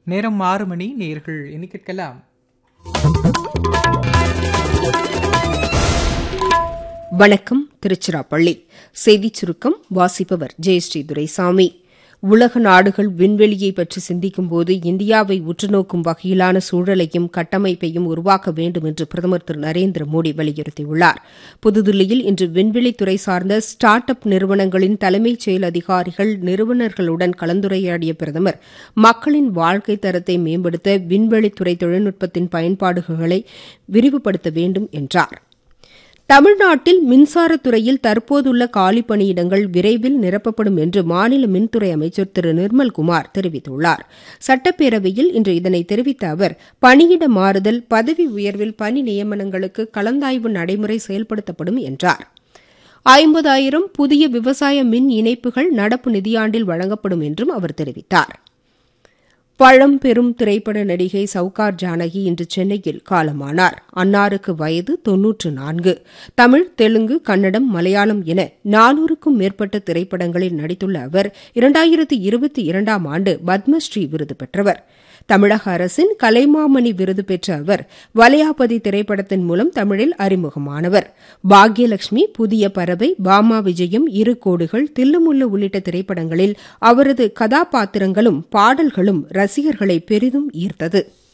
நேரம் ஆறு மணி நேர்கள் இனி கேட்கலாம் வணக்கம் திருச்சிராப்பள்ளி செய்திச் சுருக்கம் வாசிப்பவர் ஜெயஸ்ரீ துரைசாமி உலக நாடுகள் விண்வெளியை பற்றி சிந்திக்கும் போது இந்தியாவை உற்றுநோக்கும் வகையிலான சூழலையும் கட்டமைப்பையும் உருவாக்க வேண்டும் என்று பிரதமர் திரு நரேந்திர மோடி வலியுறுத்தியுள்ளார் புதுதில்லியில் இன்று விண்வெளித்துறை சார்ந்த ஸ்டார்ட் அப் நிறுவனங்களின் தலைமைச் செயல் அதிகாரிகள் நிறுவனர்களுடன் கலந்துரையாடிய பிரதமர் மக்களின் வாழ்க்கை தரத்தை மேம்படுத்த விண்வெளித்துறை தொழில்நுட்பத்தின் பயன்பாடுகளை விரிவுபடுத்த வேண்டும் என்றார் தமிழ்நாட்டில் மின்சாரத்துறையில் தற்போதுள்ள காலி பணியிடங்கள் விரைவில் நிரப்பப்படும் என்று மாநில மின்துறை அமைச்சர் திரு நிர்மல்குமார் தெரிவித்துள்ளார் சட்டப்பேரவையில் இன்று இதனை தெரிவித்த அவர் பணியிட மாறுதல் பதவி உயர்வில் பணி நியமனங்களுக்கு கலந்தாய்வு நடைமுறை செயல்படுத்தப்படும் என்றார் ஐம்பதாயிரம் புதிய விவசாய மின் இணைப்புகள் நடப்பு நிதியாண்டில் வழங்கப்படும் என்றும் அவர் தெரிவித்தார் பழம்பெரும் திரைப்பட நடிகை சவுகார் ஜானகி இன்று சென்னையில் காலமானார் அன்னாருக்கு வயது தொன்னூற்று நான்கு தமிழ் தெலுங்கு கன்னடம் மலையாளம் என நானூறுக்கும் மேற்பட்ட திரைப்படங்களில் நடித்துள்ள அவர் இரண்டாயிரத்து இருபத்தி இரண்டாம் ஆண்டு பத்மஸ்ரீ விருது பெற்றவர் தமிழக அரசின் கலைமாமணி விருது பெற்ற அவர் வலையாபதி திரைப்படத்தின் மூலம் தமிழில் அறிமுகமானவர் பாக்யலட்சுமி புதிய பறவை பாமா விஜயம் இரு கோடுகள் தில்லுமுல்லு உள்ளிட்ட திரைப்படங்களில் அவரது கதாபாத்திரங்களும் பாடல்களும் ரசிகர்களை பெரிதும் ஈர்த்தது